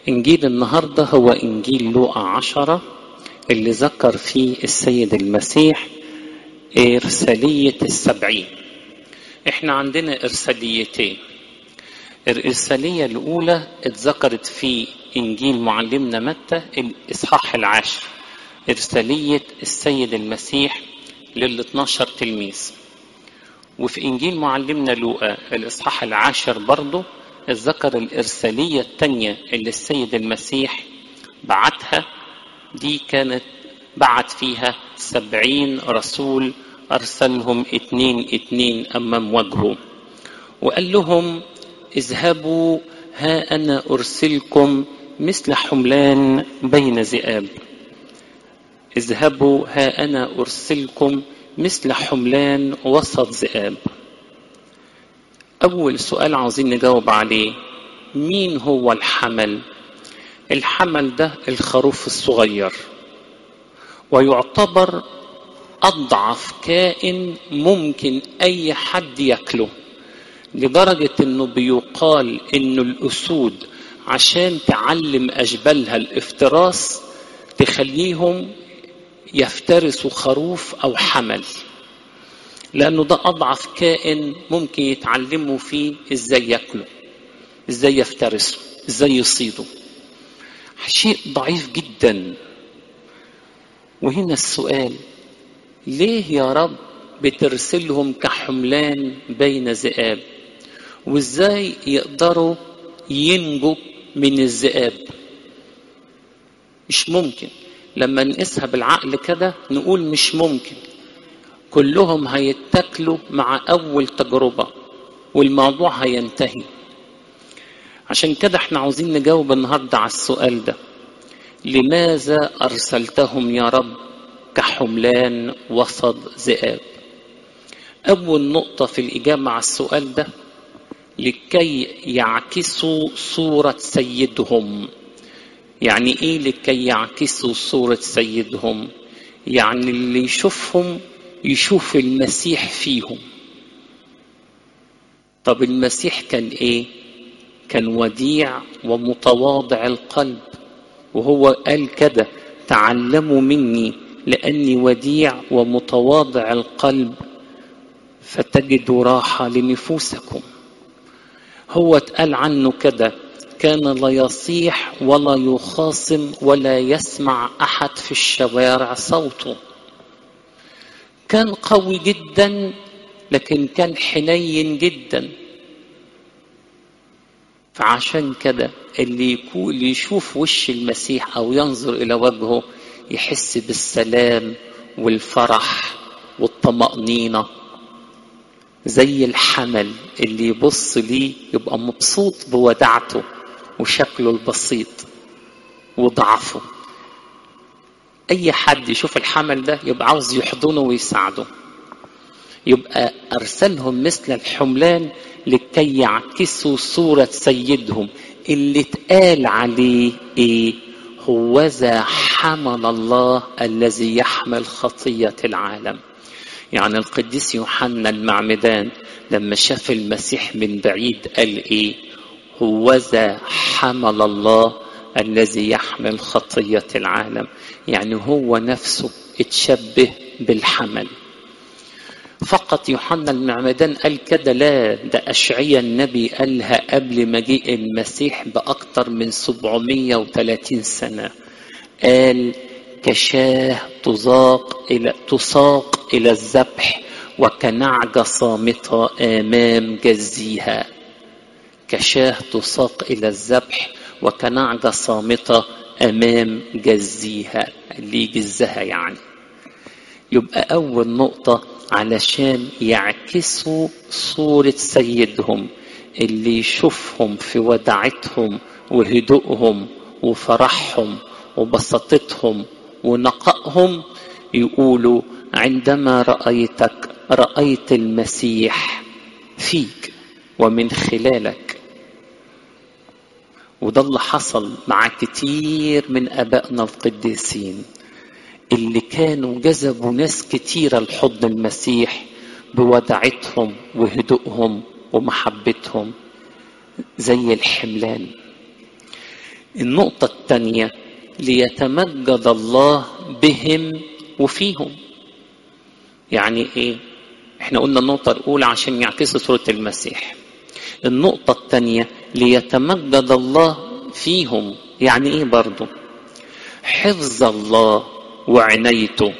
إنجيل النهاردة هو إنجيل لوقا عشرة اللي ذكر فيه السيد المسيح إرسالية السبعين إحنا عندنا إرساليتين الإرسالية الأولى اتذكرت في إنجيل معلمنا متى الإصحاح العاشر إرسالية السيد المسيح لل 12 تلميذ وفي إنجيل معلمنا لوقا الإصحاح العاشر برضه اتذكر الإرسالية الثانية اللي السيد المسيح بعتها دي كانت بعت فيها سبعين رسول أرسلهم اتنين اتنين أمام وجهه وقال لهم اذهبوا ها أنا أرسلكم مثل حملان بين ذئاب اذهبوا ها أنا أرسلكم مثل حملان وسط ذئاب أول سؤال عاوزين نجاوب عليه مين هو الحمل الحمل ده الخروف الصغير ويعتبر أضعف كائن ممكن أي حد ياكله لدرجة إنه بيقال إنه الأسود عشان تعلم أشبالها الافتراس تخليهم يفترسوا خروف أو حمل لأنه ده أضعف كائن ممكن يتعلموا فيه إزاي ياكلوا إزاي يفترسوا إزاي يصيدوا شيء ضعيف جدا وهنا السؤال ليه يا رب بترسلهم كحملان بين ذئاب وازاي يقدروا ينجوا من الذئاب مش ممكن لما نقيسها بالعقل كده نقول مش ممكن كلهم هيتاكلوا مع اول تجربه والموضوع هينتهي عشان كده احنا عاوزين نجاوب النهارده على السؤال ده لماذا ارسلتهم يا رب كحملان وسط ذئاب اول نقطه في الاجابه على السؤال ده لكي يعكسوا صوره سيدهم يعني ايه لكي يعكسوا صوره سيدهم يعني اللي يشوفهم يشوف المسيح فيهم طب المسيح كان ايه كان وديع ومتواضع القلب وهو قال كده تعلموا مني لاني وديع ومتواضع القلب فتجدوا راحه لنفوسكم هو اتقال عنه كده كان لا يصيح ولا يخاصم ولا يسمع احد في الشوارع صوته كان قوي جدا لكن كان حنين جدا فعشان كده اللي يكون اللي يشوف وش المسيح او ينظر الى وجهه يحس بالسلام والفرح والطمأنينة زي الحمل اللي يبص ليه يبقى مبسوط بوداعته وشكله البسيط وضعفه اي حد يشوف الحمل ده يبقى عاوز يحضنه ويساعده يبقى ارسلهم مثل الحملان لكي يعكسوا صورة سيدهم اللي اتقال عليه ايه هوذا حمل الله الذي يحمل خطية العالم يعني القديس يوحنا المعمدان لما شاف المسيح من بعيد قال ايه هوذا حمل الله الذي يحمل خطية العالم يعني هو نفسه اتشبه بالحمل فقط يوحنا المعمدان قال كده لا ده أشعيا النبي قالها قبل مجيء المسيح بأكثر من 730 سنة قال كشاه تذاق إلى تساق إلى الذبح وكنعجة صامتة أمام جزيها كشاه تساق إلى الذبح وكنعجة صامتة أمام جزيها اللي جزها يعني يبقى أول نقطة علشان يعكسوا صورة سيدهم اللي يشوفهم في ودعتهم وهدوءهم وفرحهم وبساطتهم ونقائهم يقولوا عندما رأيتك رأيت المسيح فيك ومن خلالك وده اللي حصل مع كتير من أبائنا القديسين اللي كانوا جذبوا ناس كتيرة لحضن المسيح بودعتهم وهدوءهم ومحبتهم زي الحملان النقطة الثانية ليتمجد الله بهم وفيهم يعني ايه احنا قلنا النقطة الأولى عشان يعكسوا صورة المسيح النقطة الثانية ليتمجد الله فيهم يعني ايه برضو حفظ الله وعنايته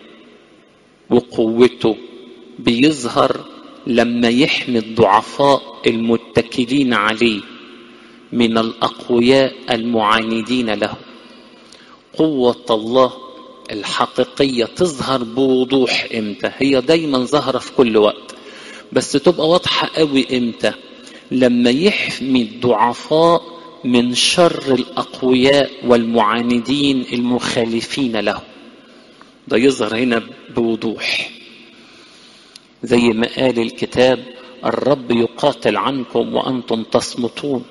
وقوته بيظهر لما يحمي الضعفاء المتكلين عليه من الأقوياء المعاندين له قوة الله الحقيقية تظهر بوضوح امتى هي دايما ظاهرة في كل وقت بس تبقى واضحة قوي امتى لما يحمي الضعفاء من شر الأقوياء والمعاندين المخالفين له ده يظهر هنا بوضوح زي ما قال الكتاب الرب يقاتل عنكم وأنتم تصمتون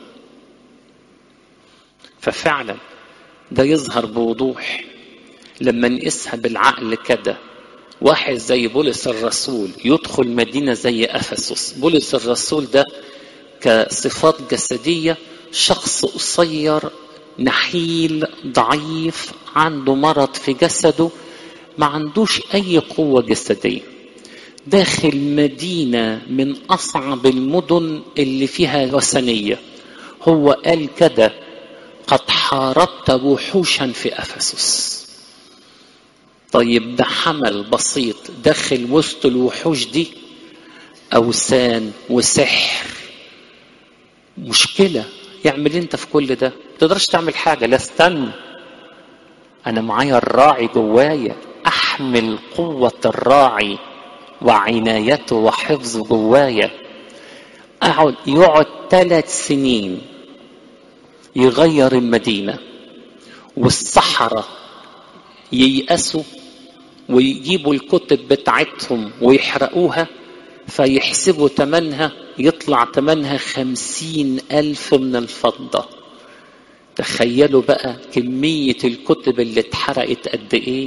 ففعلا ده يظهر بوضوح لما نقيسها بالعقل كده واحد زي بولس الرسول يدخل مدينة زي أفسس بولس الرسول ده كصفات جسدية شخص قصير نحيل ضعيف عنده مرض في جسده ما عندوش أي قوة جسدية داخل مدينة من أصعب المدن اللي فيها وثنية هو قال كده قد حاربت وحوشا في أفسس طيب ده حمل بسيط داخل وسط الوحوش دي أوثان وسحر مشكلة يعمل انت في كل ده ما تقدرش تعمل حاجة لا استنى أنا معايا الراعي جوايا أحمل قوة الراعي وعنايته وحفظه جوايا أقعد يقعد ثلاث سنين يغير المدينة والصحراء ييأسوا ويجيبوا الكتب بتاعتهم ويحرقوها فيحسبوا تمنها يطلع تمنها خمسين ألف من الفضة تخيلوا بقى كمية الكتب اللي اتحرقت قد ايه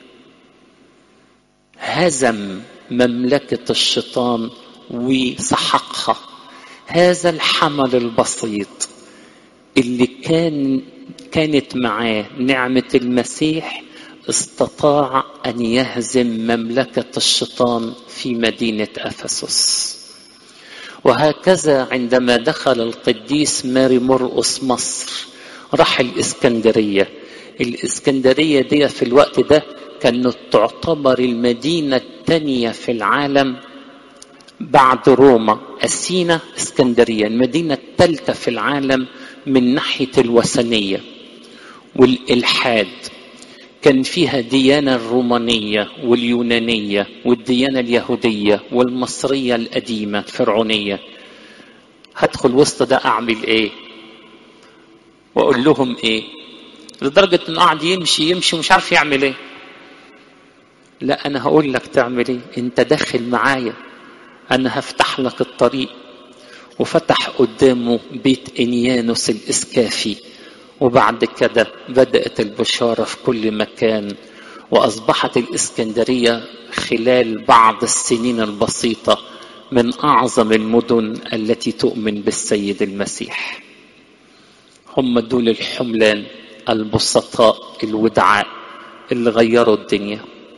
هزم مملكة الشيطان وسحقها هذا الحمل البسيط اللي كان كانت معاه نعمة المسيح استطاع أن يهزم مملكة الشيطان في مدينة أفسس وهكذا عندما دخل القديس ماري مرقس مصر راح الإسكندرية الإسكندرية دي في الوقت ده كانت تعتبر المدينة الثانية في العالم بعد روما أثينا اسكندرية المدينة الثالثة في العالم من ناحية الوثنية والإلحاد كان فيها ديانة الرومانية واليونانية والديانة اليهودية والمصرية القديمة الفرعونية هدخل وسط ده أعمل إيه وأقول لهم إيه لدرجة إنه قاعد يمشي يمشي ومش عارف يعمل إيه لا أنا هقول لك تعمل إيه أنت داخل معايا أنا هفتح لك الطريق وفتح قدامه بيت إنيانوس الإسكافي وبعد كده بدأت البشارة في كل مكان وأصبحت الإسكندرية خلال بعض السنين البسيطة من أعظم المدن التي تؤمن بالسيد المسيح هم دول الحملان البسطاء الودعاء اللي غيروا الدنيا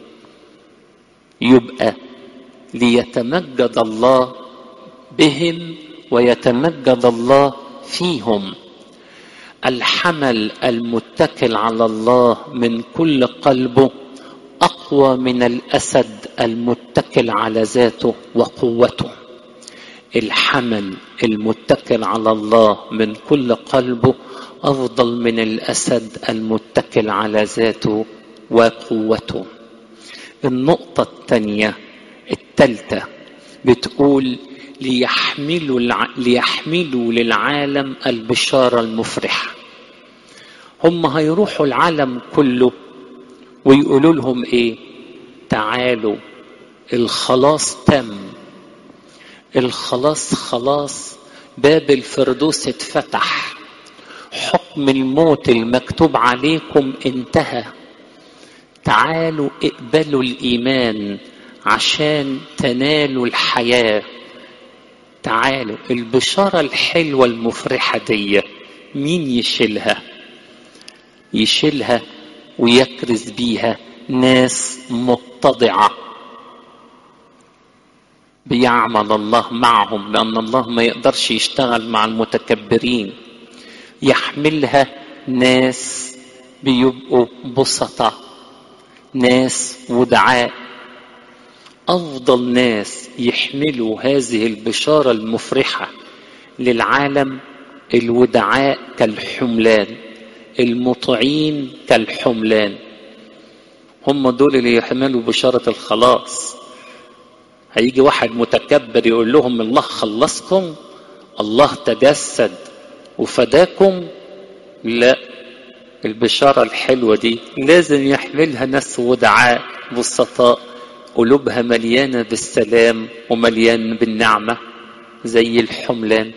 يبقى ليتمجد الله بهم ويتمجد الله فيهم الحمل المتكل على الله من كل قلبه اقوى من الاسد المتكل على ذاته وقوته الحمل المتكل على الله من كل قلبه افضل من الاسد المتكل على ذاته وقوته النقطه الثانيه الثالثه بتقول ليحملوا الع... ليحملوا للعالم البشاره المفرحه هم هيروحوا العالم كله ويقولوا لهم ايه تعالوا الخلاص تم الخلاص خلاص باب الفردوس اتفتح حكم الموت المكتوب عليكم انتهى تعالوا اقبلوا الايمان عشان تنالوا الحياه تعالوا البشاره الحلوه المفرحه دي مين يشيلها يشيلها ويكرز بيها ناس متضعة بيعمل الله معهم لأن الله ما يقدرش يشتغل مع المتكبرين يحملها ناس بيبقوا بسطة ناس ودعاء أفضل ناس يحملوا هذه البشارة المفرحة للعالم الودعاء كالحملان المطيعين كالحملان هم دول اللي يحملوا بشارة الخلاص هيجي واحد متكبر يقول لهم الله خلصكم الله تجسد وفداكم لا البشارة الحلوة دي لازم يحملها ناس ودعاء بسطاء قلوبها مليانة بالسلام ومليان بالنعمة زي الحملان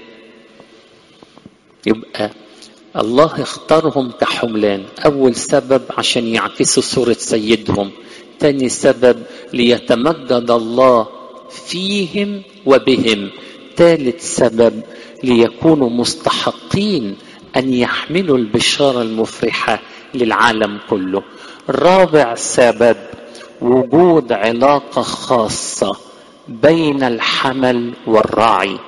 يبقى الله اختارهم كحملان أول سبب عشان يعكسوا صورة سيدهم تاني سبب ليتمجد الله فيهم وبهم ثالث سبب ليكونوا مستحقين أن يحملوا البشارة المفرحة للعالم كله رابع سبب وجود علاقة خاصة بين الحمل والراعي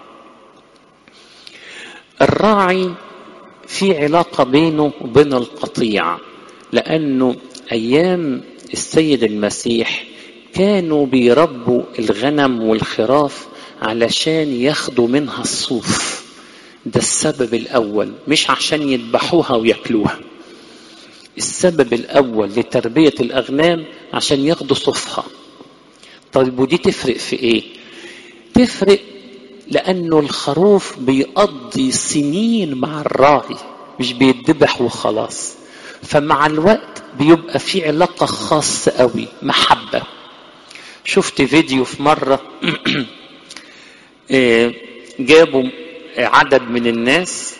الراعي في علاقة بينه وبين القطيع لأنه أيام السيد المسيح كانوا بيربوا الغنم والخراف علشان ياخدوا منها الصوف ده السبب الأول مش عشان يذبحوها وياكلوها السبب الأول لتربية الأغنام عشان ياخدوا صوفها طيب ودي تفرق في إيه؟ تفرق لأنه الخروف بيقضي سنين مع الراعي مش بيتذبح وخلاص فمع الوقت بيبقى في علاقة خاصة قوي محبة شفت فيديو في مرة جابوا عدد من الناس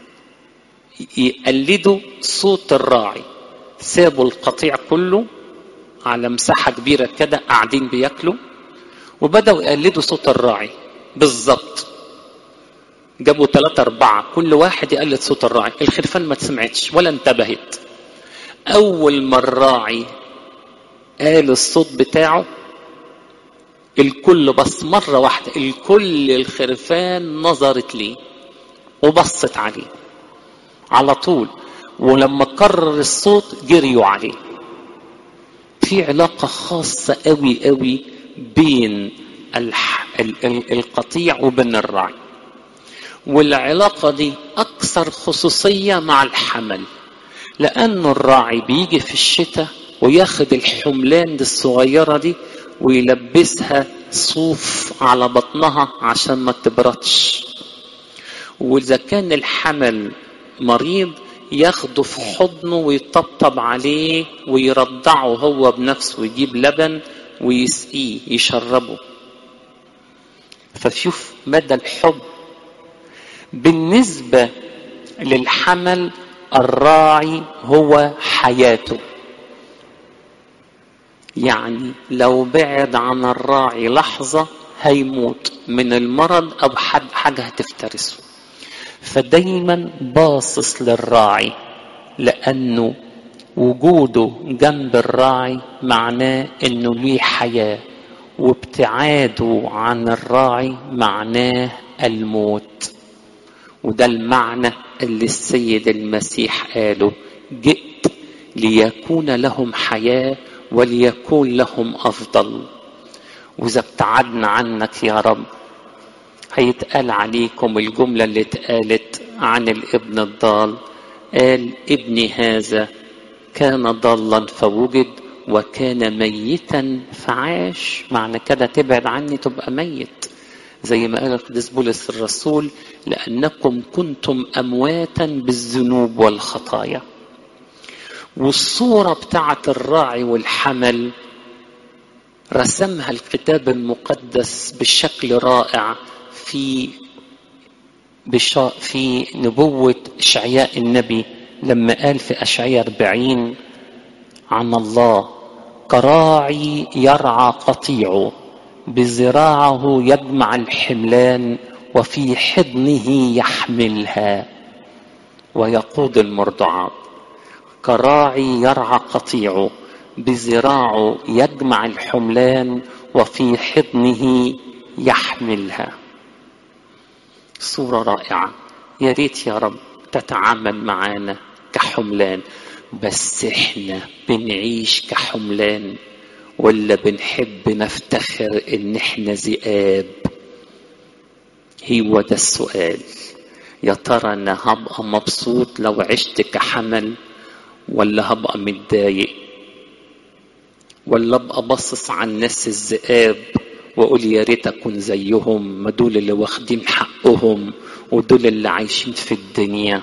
يقلدوا صوت الراعي سابوا القطيع كله على مساحة كبيرة كده قاعدين بياكلوا وبدأوا يقلدوا صوت الراعي بالظبط جابوا ثلاثة أربعة كل واحد يقلد صوت الراعي الخرفان ما تسمعتش ولا انتبهت أول ما الراعي قال الصوت بتاعه الكل بس مرة واحدة الكل الخرفان نظرت ليه وبصت عليه على طول ولما كرر الصوت جريوا عليه في علاقة خاصة قوي قوي بين الح... ال... ال... القطيع وبين الراعي والعلاقة دي أكثر خصوصية مع الحمل لأن الراعي بيجي في الشتاء وياخد الحملان دي الصغيرة دي ويلبسها صوف على بطنها عشان ما تبردش وإذا كان الحمل مريض ياخده في حضنه ويطبطب عليه ويرضعه هو بنفسه ويجيب لبن ويسقيه يشربه فشوف مدى الحب بالنسبة للحمل الراعي هو حياته يعني لو بعد عن الراعي لحظة هيموت من المرض أو حد حاجة هتفترسه فدايما باصص للراعي لأنه وجوده جنب الراعي معناه انه ليه حياة وابتعاده عن الراعي معناه الموت وده المعنى اللي السيد المسيح قاله جئت ليكون لهم حياة وليكون لهم أفضل وإذا ابتعدنا عنك يا رب هيتقال عليكم الجملة اللي اتقالت عن الابن الضال قال ابني هذا كان ضالا فوجد وكان ميتا فعاش معنى كده تبعد عني تبقى ميت زي ما قال القديس بولس الرسول لأنكم كنتم أمواتا بالذنوب والخطايا والصورة بتاعت الراعي والحمل رسمها الكتاب المقدس بشكل رائع في بشا في نبوة إشعياء النبي لما قال في أشعياء أربعين عن الله كراعي يرعى قطيعه بذراعه يجمع الحملان وفي حضنه يحملها ويقود المرضعات كراعي يرعى قطيعه بذراعه يجمع الحملان وفي حضنه يحملها صورة رائعة يا ريت يا رب تتعامل معانا كحملان بس احنا بنعيش كحملان ولا بنحب نفتخر ان احنا ذئاب هو ده السؤال يا ترى انا هبقى مبسوط لو عشت كحمل ولا هبقى متضايق ولا ابقى باصص على الناس الذئاب واقول يا ريت اكون زيهم ما دول اللي واخدين حقهم ودول اللي عايشين في الدنيا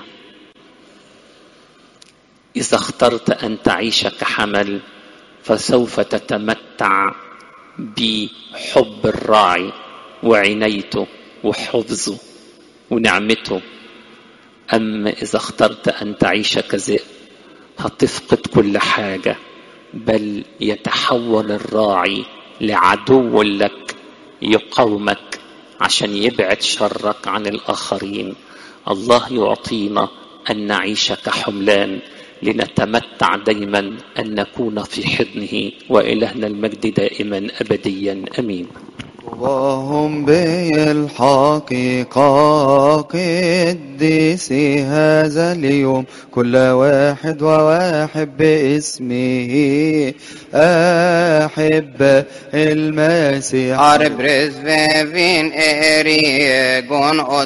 اذا اخترت ان تعيش كحمل فسوف تتمتع بحب الراعي وعنايته وحفظه ونعمته اما اذا اخترت ان تعيش كذئب هتفقد كل حاجه بل يتحول الراعي لعدو لك يقاومك عشان يبعد شرك عن الاخرين الله يعطينا ان نعيش كحملان لنتمتع دائما ان نكون في حضنه والهنا المجد دائما ابديا امين وهم بالحقيقة قدسي هذا اليوم كل واحد وواحد باسمه أحب المسيح Arbres vevin erigon